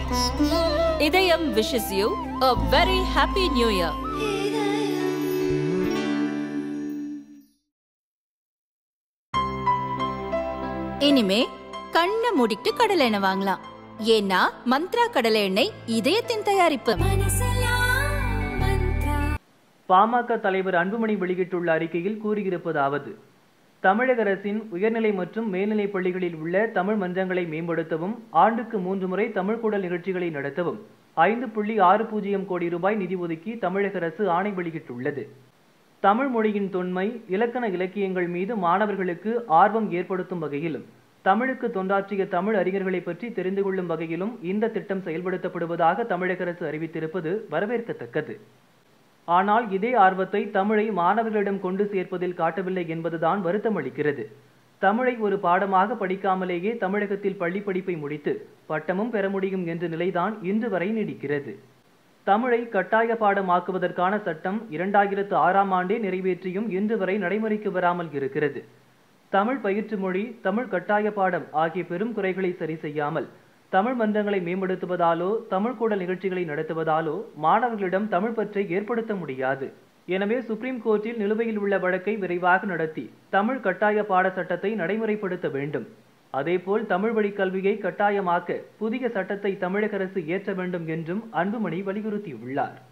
இதயம் wishes you a very happy new year இனிமே கண்ணை மூடிட்டு கடலை எண்ணெய் வாங்கலாம் ஏன்னா மந்த்ரா கடலை எண்ணெய் இதயத்தின் தயாரிப்பு பாமக தலைவர் அன்புமணி வெளியிட்டுள்ள அறிக்கையில் கூறியிருப்பதாவது தமிழக அரசின் உயர்நிலை மற்றும் மேல்நிலைப் பள்ளிகளில் உள்ள தமிழ் மன்றங்களை மேம்படுத்தவும் ஆண்டுக்கு மூன்று முறை தமிழ் கூடல் நிகழ்ச்சிகளை நடத்தவும் ஐந்து புள்ளி ஆறு பூஜ்ஜியம் கோடி ரூபாய் நிதி ஒதுக்கி தமிழக அரசு ஆணை வெளியிட்டுள்ளது தமிழ் மொழியின் தொன்மை இலக்கண இலக்கியங்கள் மீது மாணவர்களுக்கு ஆர்வம் ஏற்படுத்தும் வகையிலும் தமிழுக்கு தொண்டாற்றிய தமிழ் அறிஞர்களை பற்றி தெரிந்து கொள்ளும் வகையிலும் இந்த திட்டம் செயல்படுத்தப்படுவதாக தமிழக அரசு அறிவித்திருப்பது வரவேற்கத்தக்கது ஆனால் இதே ஆர்வத்தை தமிழை மாணவர்களிடம் கொண்டு சேர்ப்பதில் காட்டவில்லை என்பதுதான் வருத்தம் அளிக்கிறது தமிழை ஒரு பாடமாக படிக்காமலேயே தமிழகத்தில் பள்ளி படிப்பை முடித்து பட்டமும் பெற முடியும் என்ற நிலைதான் இன்று வரை நீடிக்கிறது தமிழை கட்டாய பாடமாக்குவதற்கான சட்டம் இரண்டாயிரத்து ஆறாம் ஆண்டே நிறைவேற்றியும் இன்று வரை நடைமுறைக்கு வராமல் இருக்கிறது தமிழ் பயிற்று மொழி தமிழ் கட்டாய பாடம் ஆகிய பெரும் குறைகளை சரி செய்யாமல் தமிழ் மன்றங்களை மேம்படுத்துவதாலோ தமிழ் கூடல் நிகழ்ச்சிகளை நடத்துவதாலோ மாணவர்களிடம் தமிழ் பற்றை ஏற்படுத்த முடியாது எனவே சுப்ரீம் கோர்ட்டில் நிலுவையில் உள்ள வழக்கை விரைவாக நடத்தி தமிழ் கட்டாய பாட சட்டத்தை நடைமுறைப்படுத்த வேண்டும் அதேபோல் தமிழ் வழி கல்வியை கட்டாயமாக்க புதிய சட்டத்தை தமிழக அரசு இயற்ற வேண்டும் என்றும் அன்புமணி வலியுறுத்தியுள்ளார்